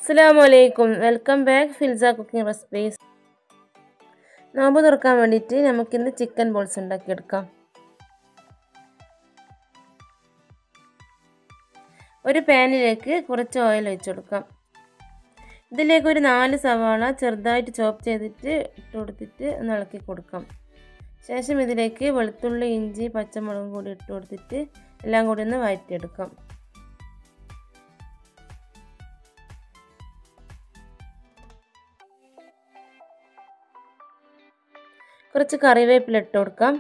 അസ്സാമലൈക്കും welcome back Filsa cooking recipes നോമ്പ് തുറക്കാൻ വേണ്ടിയിട്ട് നമുക്കിന്ന് ചിക്കൻ ബോൾസ് ഉണ്ടാക്കിയെടുക്കാം ഒരു പാനിലേക്ക് കുറച്ച് ഓയിൽ ഒഴിച്ചു കൊടുക്കാം ഇതിലേക്ക് ഒരു നാല് സവാള ചെറുതായിട്ട് ചോപ്പ് ചെയ്തിട്ട് ഇട്ട് കൊടുത്തിട്ട് ഒന്ന് ഇളക്കി കൊടുക്കാം ശേഷം ഇതിലേക്ക് വെളുത്തുള്ളി ഇഞ്ചി പച്ചമുളകും കൂടി ഇട്ട് കൊടുത്തിട്ട് എല്ലാം കൂടി ഒന്ന് വഴറ്റിയെടുക്കാം കുറച്ച് കറിവേപ്പില ഇട്ട് കൊടുക്കാം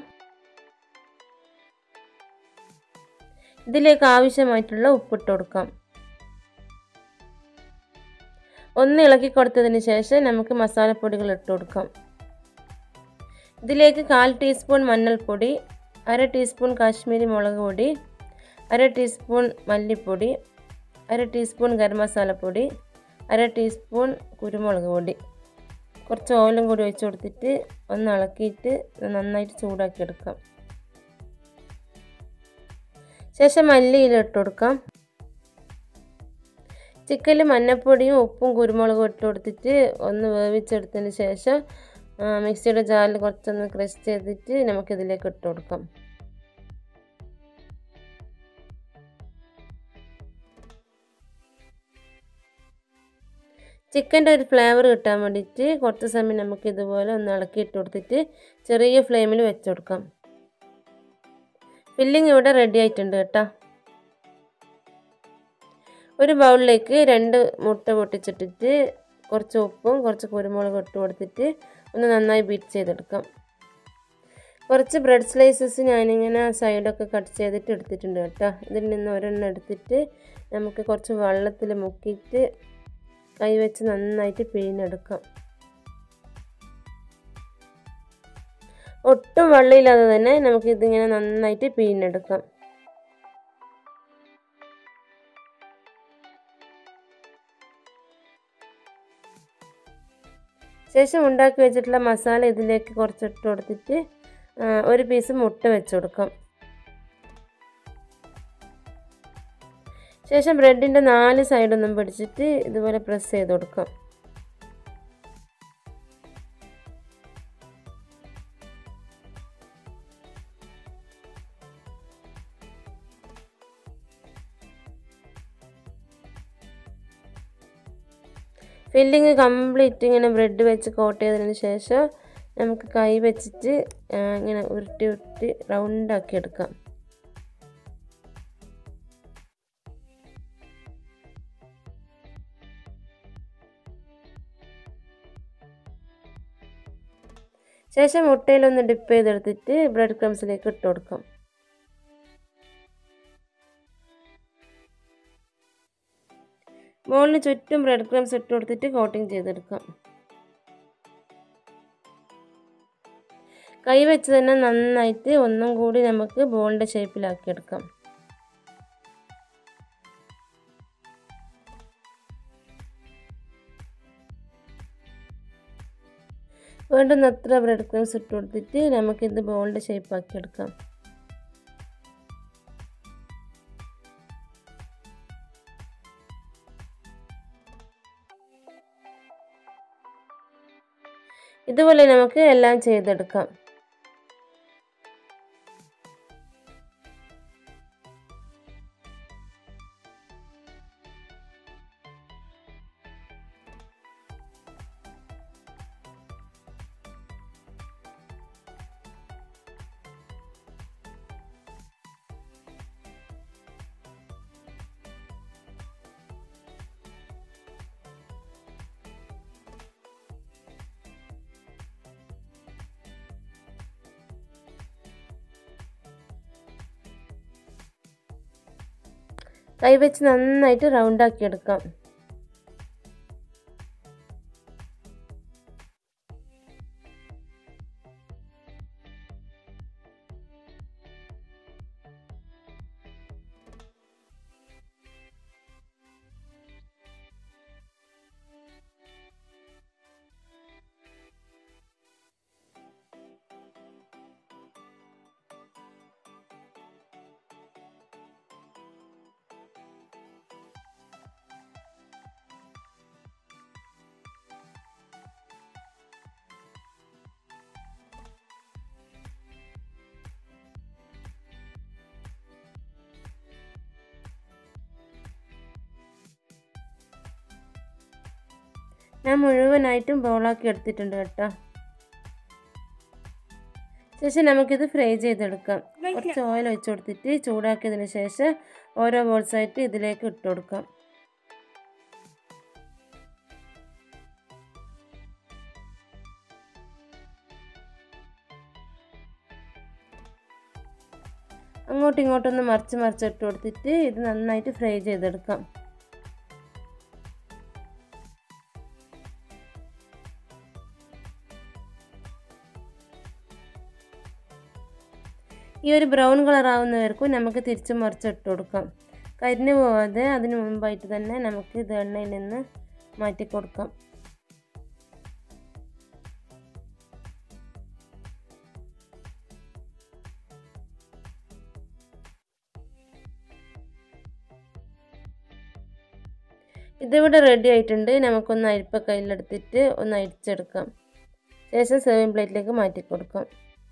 ഇതിലേക്ക് ആവശ്യമായിട്ടുള്ള ഉപ്പിട്ട് കൊടുക്കാം ഒന്ന് ഇളക്കി കൊടുത്തതിന് ശേഷം നമുക്ക് മസാലപ്പൊടികൾ ഇട്ട് കൊടുക്കാം ഇതിലേക്ക് കാൽ ടീസ്പൂൺ മഞ്ഞൾപ്പൊടി അര ടീസ്പൂൺ കാശ്മീരി മുളക് പൊടി അര ടീസ്പൂൺ മല്ലിപ്പൊടി അര ടീസ്പൂൺ ഗരം മസാലപ്പൊടി അര ടീസ്പൂൺ കുരുമുളക് പൊടി കുറച്ച് ഓയിലും കൂടി ഒഴിച്ച് കൊടുത്തിട്ട് ഒന്ന് ഇളക്കിയിട്ട് നന്നായിട്ട് ചൂടാക്കി എടുക്കാം ശേഷം മല്ലിയില ഇട്ട് കൊടുക്കാം ചിക്കനിൽ മഞ്ഞപ്പൊടിയും ഉപ്പും കുരുമുളകും ഇട്ട് കൊടുത്തിട്ട് ഒന്ന് വേവിച്ചെടുത്തതിന് ശേഷം മിക്സിയുടെ ജാറിൽ കുറച്ചൊന്ന് ക്രഷ് ചെയ്തിട്ട് നമുക്കിതിലേക്ക് ഇട്ട് കൊടുക്കാം ചിക്കൻ്റെ ഒരു ഫ്ലേവർ കിട്ടാൻ വേണ്ടിയിട്ട് കുറച്ച് സമയം നമുക്ക് ഇതുപോലെ ഒന്ന് ഇളക്കി ഇട്ട് കൊടുത്തിട്ട് ചെറിയ ഫ്ലെയിമിൽ വെച്ച് കൊടുക്കാം ഫില്ലിങ് ഇവിടെ റെഡി ആയിട്ടുണ്ട് കേട്ടോ ഒരു ബൗളിലേക്ക് രണ്ട് മുട്ട പൊട്ടിച്ചിട്ടിട്ട് കുറച്ച് ഉപ്പും കുറച്ച് കുരുമുളകും ഇട്ട് കൊടുത്തിട്ട് ഒന്ന് നന്നായി ബീറ്റ് ചെയ്തെടുക്കാം കുറച്ച് ബ്രെഡ് സ്ലൈസസ് ഞാനിങ്ങനെ സൈഡൊക്കെ കട്ട് ചെയ്തിട്ട് എടുത്തിട്ടുണ്ട് കേട്ടോ ഇതിൽ നിന്ന് ഒരെണ്ണം എടുത്തിട്ട് നമുക്ക് കുറച്ച് വെള്ളത്തിൽ മുക്കിയിട്ട് കൈവച്ച് നന്നായിട്ട് പിഴിഞ്ഞെടുക്കാം ഒട്ടും വെള്ളമില്ലാതെ തന്നെ നമുക്കിതിങ്ങനെ നന്നായിട്ട് പിഴിഞ്ഞെടുക്കാം ശേഷം ഉണ്ടാക്കി വെച്ചിട്ടുള്ള മസാല ഇതിലേക്ക് കുറച്ചിട്ട് കൊടുത്തിട്ട് ഒരു പീസ് മുട്ട വെച്ച് കൊടുക്കാം ശേഷം ബ്രെഡിൻ്റെ നാല് സൈഡൊന്നും പിടിച്ചിട്ട് ഇതുപോലെ പ്രസ് ചെയ്ത് കൊടുക്കാം ഫില്ലിങ് കംപ്ലീറ്റ് ഇങ്ങനെ ബ്രെഡ് വെച്ച് കോട്ട് ചെയ്തതിന് ശേഷം നമുക്ക് കൈ വെച്ചിട്ട് ഇങ്ങനെ ഉരുട്ടി ഉരുട്ടി റൗണ്ടാക്കി എടുക്കാം ശേഷം മുട്ടയിലൊന്ന് ഡിപ്പ് ചെയ്തെടുത്തിട്ട് ബ്രെഡ് ക്രംസിലേക്ക് ഇട്ട് കൊടുക്കാം ബോളിന് ചുറ്റും ബ്രെഡ് ക്രംസ് ഇട്ട് കൊടുത്തിട്ട് കോട്ടിങ് ചെയ്തെടുക്കാം കൈ വെച്ച് തന്നെ നന്നായിട്ട് ഒന്നും കൂടി നമുക്ക് ബോളിൻ്റെ ഷേപ്പിലാക്കി എടുക്കാം വേണ്ടുന്നത്ര ബ്രെഡ് ക്രംസ് ഇട്ട് കൊടുത്തിട്ട് നമുക്കിത് ബോളിൻ്റെ ഷേപ്പാക്കി എടുക്കാം ഇതുപോലെ നമുക്ക് എല്ലാം ചെയ്തെടുക്കാം കൈവച്ച് നന്നായിട്ട് റൗണ്ടാക്കി എടുക്കാം ഞാൻ മുഴുവനായിട്ടും ബോളാക്കി എടുത്തിട്ടുണ്ട് കേട്ടോ ശേഷം നമുക്കിത് ഫ്രൈ ചെയ്തെടുക്കാം കുറച്ച് ഓയിൽ ഒഴിച്ച് കൊടുത്തിട്ട് ചൂടാക്കിയതിന് ശേഷം ഓരോ ബോൾസായിട്ട് ഇതിലേക്ക് ഇട്ട് കൊടുക്കാം അങ്ങോട്ടും ഇങ്ങോട്ടൊന്ന് മറിച്ച് മറിച്ചിട്ട് കൊടുത്തിട്ട് ഇത് നന്നായിട്ട് ഫ്രൈ ചെയ്തെടുക്കാം ഈ ഒരു ബ്രൗൺ കളർ ആവുന്നവർക്കും നമുക്ക് തിരിച്ച് മറിച്ചിട്ട് കൊടുക്കാം കരിഞ്ഞു പോവാതെ അതിന് മുമ്പായിട്ട് തന്നെ നമുക്ക് ഇത് എണ്ണയിൽ നിന്ന് മാറ്റി കൊടുക്കാം ഇതിവിടെ റെഡി ആയിട്ടുണ്ട് നമുക്കൊന്ന് അരിപ്പ കയ്യിലെടുത്തിട്ട് ഒന്ന് അരിച്ചെടുക്കാം ശേഷം സെർവിങ് പ്ലേറ്റിലേക്ക് മാറ്റി കൊടുക്കാം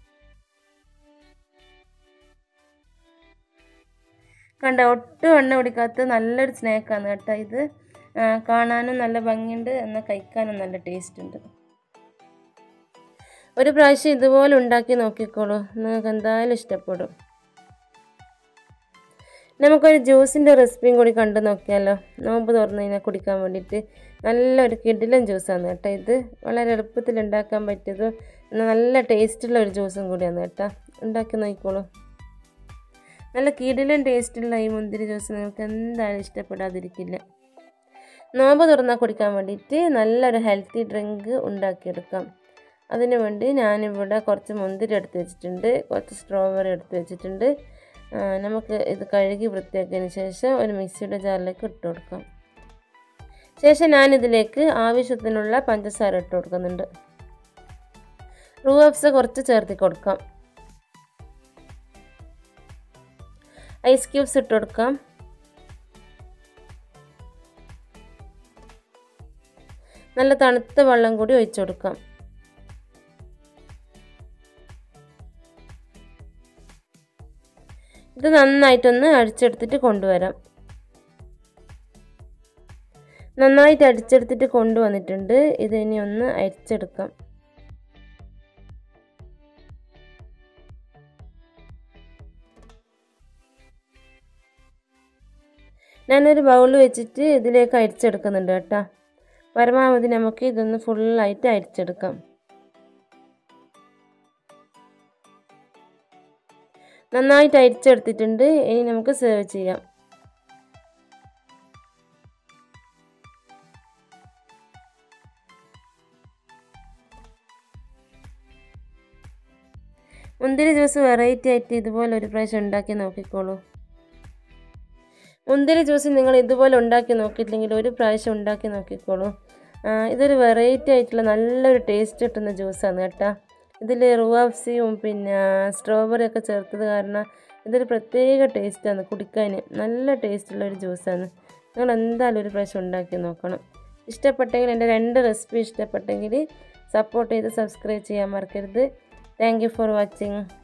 കണ്ട ഒട്ടും എണ്ണ കുടിക്കാത്ത നല്ലൊരു സ്നാക്കാണ് കേട്ടോ ഇത് കാണാനും നല്ല ഭംഗിയുണ്ട് എന്നാൽ കഴിക്കാനും നല്ല ടേസ്റ്റ് ഉണ്ട് ഒരു പ്രാവശ്യം ഇതുപോലെ ഉണ്ടാക്കി നോക്കിക്കോളൂ നിങ്ങൾക്ക് എന്തായാലും ഇഷ്ടപ്പെടും നമുക്കൊരു ജ്യൂസിൻ്റെ റെസിപ്പിയും കൂടി കണ്ടു നോക്കിയാലോ നോമ്പ് തുറന്നു കഴിഞ്ഞാൽ കുടിക്കാൻ വേണ്ടിയിട്ട് നല്ലൊരു കിടിലൻ ജ്യൂസാണ് കേട്ടോ ഇത് വളരെ എളുപ്പത്തിൽ ഉണ്ടാക്കാൻ പറ്റിയതും നല്ല ടേസ്റ്റുള്ള ഒരു ജ്യൂസും കൂടിയാണ് കേട്ടോ ഉണ്ടാക്കി നോക്കിക്കോളൂ നല്ല കിടിലൻ ടേസ്റ്റുള്ള ഈ മുന്തിരി ജ്യൂസ് നിങ്ങൾക്ക് എന്തായാലും ഇഷ്ടപ്പെടാതിരിക്കില്ല നോമ്പ് തുറന്നാൽ കുടിക്കാൻ വേണ്ടിയിട്ട് നല്ലൊരു ഹെൽത്തി ഡ്രിങ്ക് ഉണ്ടാക്കിയെടുക്കാം അതിനു വേണ്ടി ഞാനിവിടെ കുറച്ച് മുന്തിരി എടുത്ത് വെച്ചിട്ടുണ്ട് കുറച്ച് സ്ട്രോബെറി എടുത്ത് വെച്ചിട്ടുണ്ട് നമുക്ക് ഇത് കഴുകി വൃത്തിയാക്കിയതിന് ശേഷം ഒരു മിക്സിയുടെ ജാറിലേക്ക് ഇട്ട് കൊടുക്കാം ശേഷം ഞാനിതിലേക്ക് ആവശ്യത്തിനുള്ള പഞ്ചസാര ഇട്ട് കൊടുക്കുന്നുണ്ട് റൂഹബ്സ് കുറച്ച് ചേർത്തി കൊടുക്കാം ഐസ് ക്യൂബ്സ് ഇട്ട് കൊടുക്കാം നല്ല തണുത്ത വെള്ളം കൂടി ഒഴിച്ചു കൊടുക്കാം ഇത് നന്നായിട്ടൊന്ന് അടിച്ചെടുത്തിട്ട് കൊണ്ടുവരാം നന്നായിട്ട് അടിച്ചെടുത്തിട്ട് കൊണ്ടുവന്നിട്ടുണ്ട് ഇത് ഇനി ഒന്ന് അരിച്ചെടുക്കാം ഞാനൊരു ബൗൾ വെച്ചിട്ട് ഇതിലേക്ക് അരിച്ചെടുക്കുന്നുണ്ട് കേട്ടോ പരമാവധി നമുക്ക് ഇതൊന്ന് ഫുള്ളായിട്ട് അരിച്ചെടുക്കാം നന്നായിട്ട് അരിച്ചെടുത്തിട്ടുണ്ട് ഇനി നമുക്ക് സെർവ് ചെയ്യാം മുന്തിരി ജ്യൂസ് വെറൈറ്റി ആയിട്ട് ഇതുപോലെ ഒരു പ്രാവശ്യം ഉണ്ടാക്കി നോക്കിക്കോളൂ മുന്തിരി ജ്യൂസ് നിങ്ങൾ ഇതുപോലെ ഉണ്ടാക്കി നോക്കിയിട്ടില്ലെങ്കിൽ ഒരു പ്രാവശ്യം ഉണ്ടാക്കി നോക്കിക്കോളൂ ഇതൊരു വെറൈറ്റി ആയിട്ടുള്ള നല്ലൊരു ടേസ്റ്റ് കിട്ടുന്ന ജ്യൂസാണ് കേട്ടോ ഇതിൽ റുവാഫ്സിയും പിന്നെ സ്ട്രോബെറി ഒക്കെ ചേർത്തത് കാരണം ഇതൊരു പ്രത്യേക ടേസ്റ്റാണ് കുടിക്കാൻ നല്ല ടേസ്റ്റുള്ള ഒരു ജ്യൂസാണ് നിങ്ങൾ എന്തായാലും ഒരു പ്രാവശ്യം ഉണ്ടാക്കി നോക്കണം ഇഷ്ടപ്പെട്ടെങ്കിൽ എൻ്റെ രണ്ട് റെസിപ്പി ഇഷ്ടപ്പെട്ടെങ്കിൽ സപ്പോർട്ട് ചെയ്ത് സബ്സ്ക്രൈബ് ചെയ്യാൻ മറക്കരുത് താങ്ക് ഫോർ വാച്ചിങ്